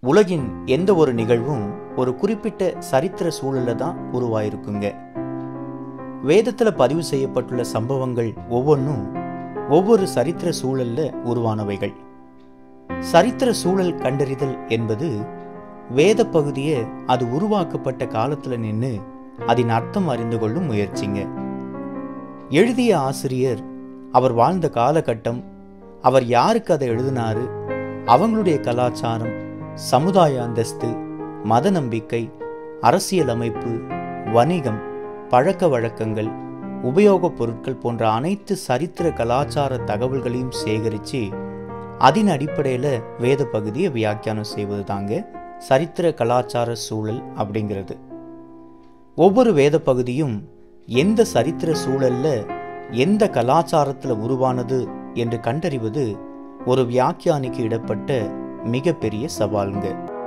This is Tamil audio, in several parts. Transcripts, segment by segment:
உலகின் எந்த ஒரு நிகழ்வும் ஒரு குறிப்பிட்ட சரித்திர சூழல்ல தான் உருவாயிருக்குங்க வேதத்துல பதிவு செய்யப்பட்டுள்ள சம்பவங்கள் ஒவ்வொன்றும் ஒவ்வொரு சரித்திர சூழல்ல உருவானவைகள் சரித்திர சூழல் கண்டறிதல் என்பது வேத பகுதியை அது உருவாக்கப்பட்ட காலத்துல நின்று அதன் அர்த்தம் அறிந்து கொள்ளும் முயற்சிங்க எழுதிய ஆசிரியர் அவர் வாழ்ந்த காலகட்டம் அவர் யாருக்கு அதை எழுதினாரு அவங்களுடைய கலாச்சாரம் சமுதாய அந்தஸ்து மத நம்பிக்கை அரசியல் அமைப்பு வணிகம் பழக்க வழக்கங்கள் உபயோகப் பொருட்கள் போன்ற அனைத்து சரித்திர கலாச்சார தகவல்களையும் சேகரித்து அதன் அடிப்படையில் வேத பகுதியை வியாக்கியானம் செய்வது தாங்க சரித்திர கலாச்சார சூழல் அப்படிங்கிறது ஒவ்வொரு வேத பகுதியும் எந்த சரித்திர சூழல்ல எந்த கலாச்சாரத்தில் உருவானது என்று கண்டறிவது ஒரு வியாக்கியானிக்கு இடப்பட்ட மிகப்பெரிய சவாலுங்க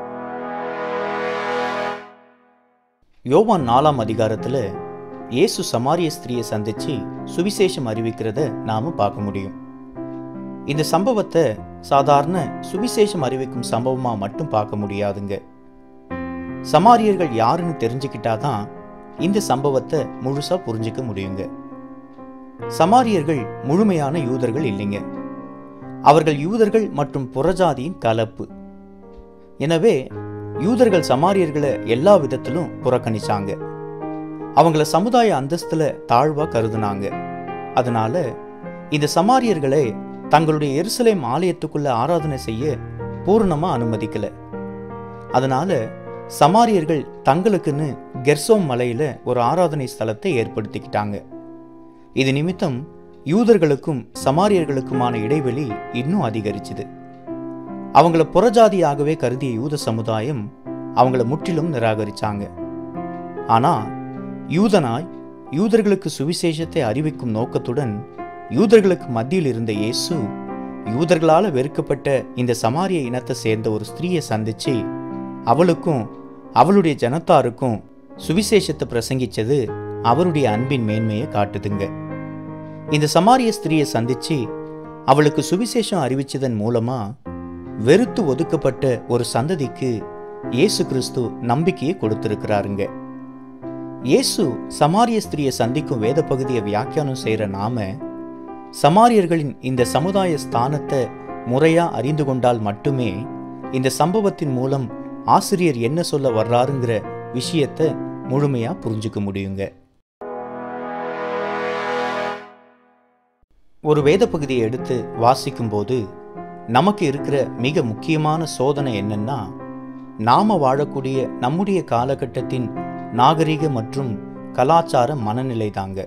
யோவான் நாலாம் அதிகாரத்துல இயேசு சமாரிய ஸ்திரியை சந்திச்சு சுவிசேஷம் அறிவிக்கிறத நாம பார்க்க முடியும் இந்த சம்பவத்தை சாதாரண சுவிசேஷம் அறிவிக்கும் சம்பவமா மட்டும் பார்க்க முடியாதுங்க சமாரியர்கள் யாருன்னு தெரிஞ்சுக்கிட்டாதான் இந்த சம்பவத்தை முழுசா புரிஞ்சுக்க முடியுங்க சமாரியர்கள் முழுமையான யூதர்கள் இல்லைங்க அவர்கள் யூதர்கள் மற்றும் புறஜாதியின் கலப்பு எனவே யூதர்கள் சமாரியர்களை எல்லா விதத்திலும் புறக்கணிச்சாங்க அவங்கள சமுதாய அந்தஸ்துல தாழ்வா கருதுனாங்க அதனால இந்த சமாரியர்களை தங்களுடைய எருசலேம் ஆலயத்துக்குள்ள ஆராதனை செய்ய பூரணமா அனுமதிக்கல அதனால சமாரியர்கள் தங்களுக்குன்னு கெர்சோம் மலையில ஒரு ஆராதனை ஸ்தலத்தை ஏற்படுத்திக்கிட்டாங்க இது நிமித்தம் யூதர்களுக்கும் சமாரியர்களுக்குமான இடைவெளி இன்னும் அதிகரிச்சுது அவங்கள புறஜாதியாகவே கருதிய யூத சமுதாயம் அவங்கள முற்றிலும் நிராகரிச்சாங்க ஆனா யூதனாய் யூதர்களுக்கு சுவிசேஷத்தை அறிவிக்கும் நோக்கத்துடன் யூதர்களுக்கு மத்தியில் இருந்த இயேசு யூதர்களால வெறுக்கப்பட்ட இந்த சமாரிய இனத்தை சேர்ந்த ஒரு ஸ்திரீயை சந்திச்சு அவளுக்கும் அவளுடைய ஜனத்தாருக்கும் சுவிசேஷத்தை பிரசங்கிச்சது அவருடைய அன்பின் மேன்மையை காட்டுதுங்க இந்த சமாரிய ஸ்திரியை சந்திச்சு அவளுக்கு சுவிசேஷம் அறிவிச்சதன் மூலமா வெறுத்து ஒதுக்கப்பட்ட ஒரு சந்ததிக்கு இயேசு கிறிஸ்து நம்பிக்கையை கொடுத்திருக்கிறாருங்க இயேசு சமாரிய ஸ்திரியை சந்திக்கும் வேத பகுதியை வியாக்கியானம் செய்யற நாம சமாரியர்களின் இந்த சமுதாய ஸ்தானத்தை முறையா அறிந்து கொண்டால் மட்டுமே இந்த சம்பவத்தின் மூலம் ஆசிரியர் என்ன சொல்ல வர்றாருங்கிற விஷயத்தை முழுமையா புரிஞ்சுக்க முடியுங்க ஒரு வேத பகுதியை எடுத்து வாசிக்கும்போது நமக்கு இருக்கிற மிக முக்கியமான சோதனை என்னன்னா நாம வாழக்கூடிய நம்முடைய காலகட்டத்தின் நாகரிக மற்றும் கலாச்சார மனநிலை தாங்க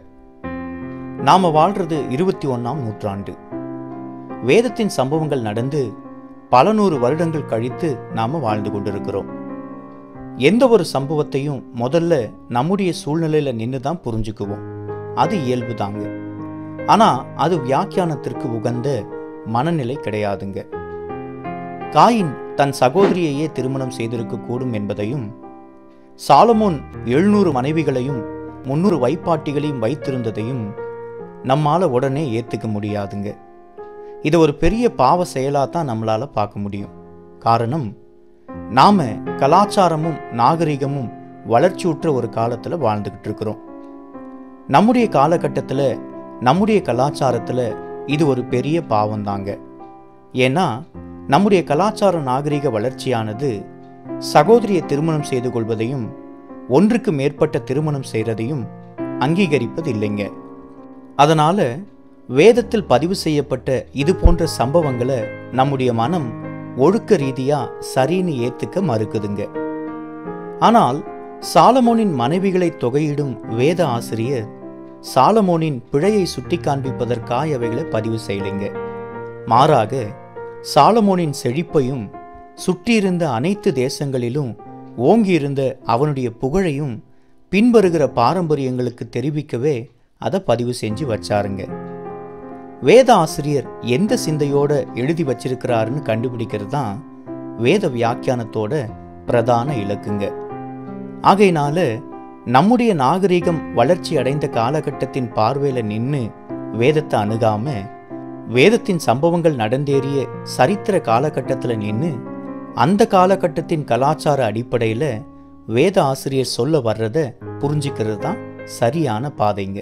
நாம வாழ்றது இருபத்தி ஒன்னாம் நூற்றாண்டு வேதத்தின் சம்பவங்கள் நடந்து பல நூறு வருடங்கள் கழித்து நாம வாழ்ந்து கொண்டிருக்கிறோம் எந்த ஒரு சம்பவத்தையும் முதல்ல நம்முடைய சூழ்நிலையில நின்று தான் புரிஞ்சுக்குவோம் அது இயல்பு தாங்க ஆனா அது வியாக்கியானத்திற்கு உகந்த மனநிலை கிடையாதுங்க காயின் தன் சகோதரியையே திருமணம் செய்திருக்க கூடும் என்பதையும் சாலமோன் எழுநூறு மனைவிகளையும் முன்னூறு வைப்பாட்டிகளையும் வைத்திருந்ததையும் நம்மால உடனே ஏத்துக்க முடியாதுங்க இது ஒரு பெரிய பாவ செயலா தான் நம்மளால பார்க்க முடியும் காரணம் நாம கலாச்சாரமும் நாகரிகமும் வளர்ச்சியுற்ற ஒரு காலத்துல வாழ்ந்துகிட்டு இருக்கிறோம் நம்முடைய காலகட்டத்துல நம்முடைய கலாச்சாரத்துல இது ஒரு பெரிய பாவம் தாங்க ஏன்னா நம்முடைய கலாச்சார நாகரிக வளர்ச்சியானது சகோதரியை திருமணம் செய்து கொள்வதையும் ஒன்றுக்கு மேற்பட்ட திருமணம் செய்கிறதையும் அங்கீகரிப்பது இல்லைங்க அதனால வேதத்தில் பதிவு செய்யப்பட்ட இது போன்ற சம்பவங்களை நம்முடைய மனம் ஒழுக்க ரீதியா சரின்னு ஏத்துக்க மறுக்குதுங்க ஆனால் சாலமோனின் மனைவிகளை தொகையிடும் வேத ஆசிரியர் சாலமோனின் பிழையை சுட்டி காண்பிப்பதற்காக அவைகளை பதிவு செய்யலைங்க மாறாக சாலமோனின் செழிப்பையும் சுற்றியிருந்த அனைத்து தேசங்களிலும் ஓங்கியிருந்த அவனுடைய புகழையும் பின்வருகிற பாரம்பரியங்களுக்கு தெரிவிக்கவே அதை பதிவு செஞ்சு வச்சாருங்க வேத ஆசிரியர் எந்த சிந்தையோட எழுதி வச்சிருக்கிறாருன்னு கண்டுபிடிக்கிறது தான் வேத வியாக்கியானத்தோட பிரதான இலக்குங்க ஆகையினால நம்முடைய நாகரிகம் வளர்ச்சி அடைந்த காலகட்டத்தின் பார்வையில நின்னு வேதத்தை அணுகாம வேதத்தின் சம்பவங்கள் நடந்தேறிய சரித்திர காலகட்டத்துல நின்னு அந்த காலகட்டத்தின் கலாச்சார அடிப்படையில் வேத ஆசிரியர் சொல்ல வர்றத புரிஞ்சுக்கிறது தான் சரியான பாதைங்க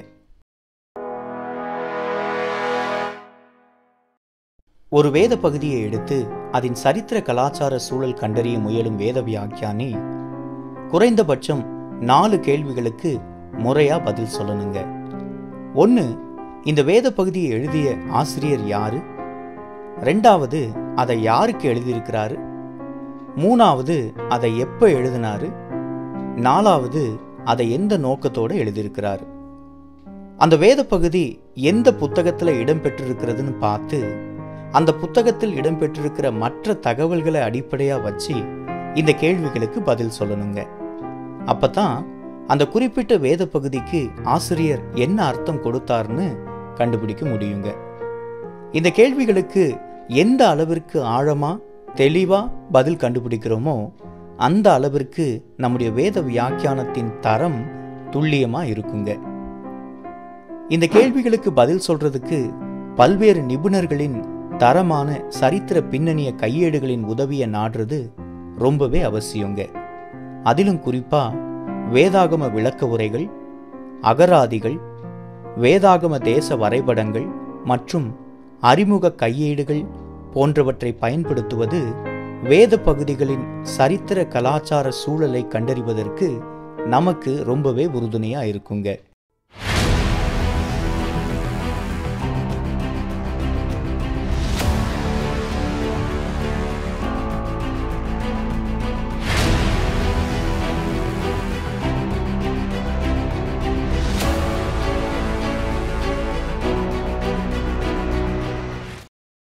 ஒரு வேத பகுதியை எடுத்து அதன் சரித்திர கலாச்சார சூழல் கண்டறிய முயலும் வேத வியாக்கியானி குறைந்தபட்சம் நாலு கேள்விகளுக்கு முறையா பதில் சொல்லணுங்க ஒன்று இந்த வேத பகுதியை எழுதிய ஆசிரியர் யாரு ரெண்டாவது அதை யாருக்கு எழுதியிருக்கிறாரு மூணாவது அதை எப்போ எழுதினாரு நாலாவது அதை எந்த நோக்கத்தோடு எழுதியிருக்கிறாரு அந்த வேத பகுதி எந்த புத்தகத்தில் இடம்பெற்றிருக்கிறதுன்னு பார்த்து அந்த புத்தகத்தில் இடம்பெற்றிருக்கிற மற்ற தகவல்களை அடிப்படையாக வச்சு இந்த கேள்விகளுக்கு பதில் சொல்லணுங்க அப்பதான் அந்த குறிப்பிட்ட வேத பகுதிக்கு ஆசிரியர் என்ன அர்த்தம் கொடுத்தாருன்னு கண்டுபிடிக்க முடியுங்க இந்த கேள்விகளுக்கு எந்த அளவிற்கு ஆழமா தெளிவா பதில் கண்டுபிடிக்கிறோமோ அந்த அளவிற்கு நம்முடைய வேத வியாக்கியானத்தின் தரம் துல்லியமா இருக்குங்க இந்த கேள்விகளுக்கு பதில் சொல்றதுக்கு பல்வேறு நிபுணர்களின் தரமான சரித்திர பின்னணிய கையேடுகளின் உதவியை நாடுறது ரொம்பவே அவசியங்க அதிலும் குறிப்பா வேதாகம விளக்க உரைகள் அகராதிகள் வேதாகம தேச வரைபடங்கள் மற்றும் அறிமுக கையேடுகள் போன்றவற்றை பயன்படுத்துவது வேத பகுதிகளின் சரித்திர கலாச்சார சூழலை கண்டறிவதற்கு நமக்கு ரொம்பவே உறுதுணையா இருக்குங்க